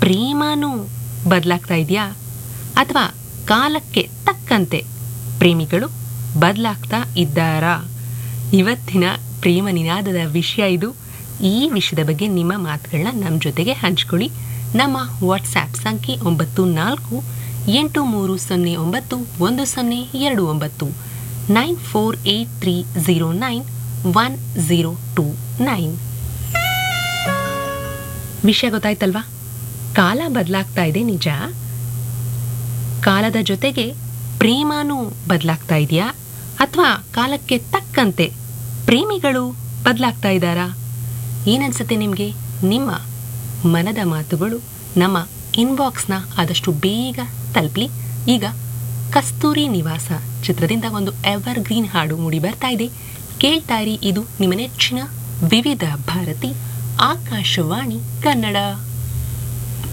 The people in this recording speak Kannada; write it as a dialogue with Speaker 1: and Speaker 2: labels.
Speaker 1: ಪ್ರೇಮನೂ ಬದಲಾಗ್ತಾ ಇದೆಯಾ ಅಥವಾ ಕಾಲಕ್ಕೆ ತಕ್ಕಂತೆ ಪ್ರೇಮಿಗಳು ಬದಲಾಗ್ತಾ ಇದ್ದಾರಾ ಇವತ್ತಿನ ಪ್ರೇಮ ನಿನಾದದ ವಿಷಯ ಇದು ಈ ವಿಷಯದ ಬಗ್ಗೆ ನಿಮ್ಮ ಮಾತುಗಳನ್ನ ನಮ್ಮ ಜೊತೆಗೆ ಹಂಚ್ಕೊಳ್ಳಿ ನಮ್ಮ ವಾಟ್ಸ್ಆ್ಯಪ್ ಸಂಖ್ಯೆ ಒಂಬತ್ತು ನಾಲ್ಕು ಎಂಟು ಮೂರು ಸೊನ್ನೆ ಒಂಬತ್ತು ಒಂದು ಸೊನ್ನೆ ಎರಡು ಒಂಬತ್ತು nine four eight three zero nine one zero two nine ವಿಷಯ ಗೊತ್ತಾಯ್ತಲ್ವಾ ಕಾಲ ಬದಲಾಗ್ತಾ ಇದೆ ನಿಜ ಕಾಲದ ಜೊತೆಗೆ ಪ್ರೇಮನೂ ಬದಲಾಗ್ತಾ ಇದೆಯಾ ಅಥವಾ ಕಾಲಕ್ಕೆ ತಕ್ಕಂತೆ ಪ್ರೇಮಿಗಳು ಬದಲಾಗ್ತಾ ಇದ್ದಾರಾ ಏನನ್ಸುತ್ತೆ ನಿಮಗೆ ನಿಮ್ಮ ಮನದ ಮಾತುಗಳು ನಮ್ಮ ಇನ್ಬಾಕ್ಸ್ನ ಆದಷ್ಟು ಬೇಗ ತಲುಪಲಿ ಈಗ ಕಸ್ತೂರಿ ನಿವಾಸ ಚಿತ್ರದಿಂದ ಒಂದು ಎವರ್ ಗ್ರೀನ್ ಹಾಡು ಮೂಡಿ ಬರ್ತಾ ಇದೆ ಕೇಳ್ತಾ ಇರಿ ಇದು ನಿಮ್ಮ ನೆಚ್ಚಿನ ವಿವಿಧ ಭಾರತಿ ಆಕಾಶವಾಣಿ ಕನ್ನಡ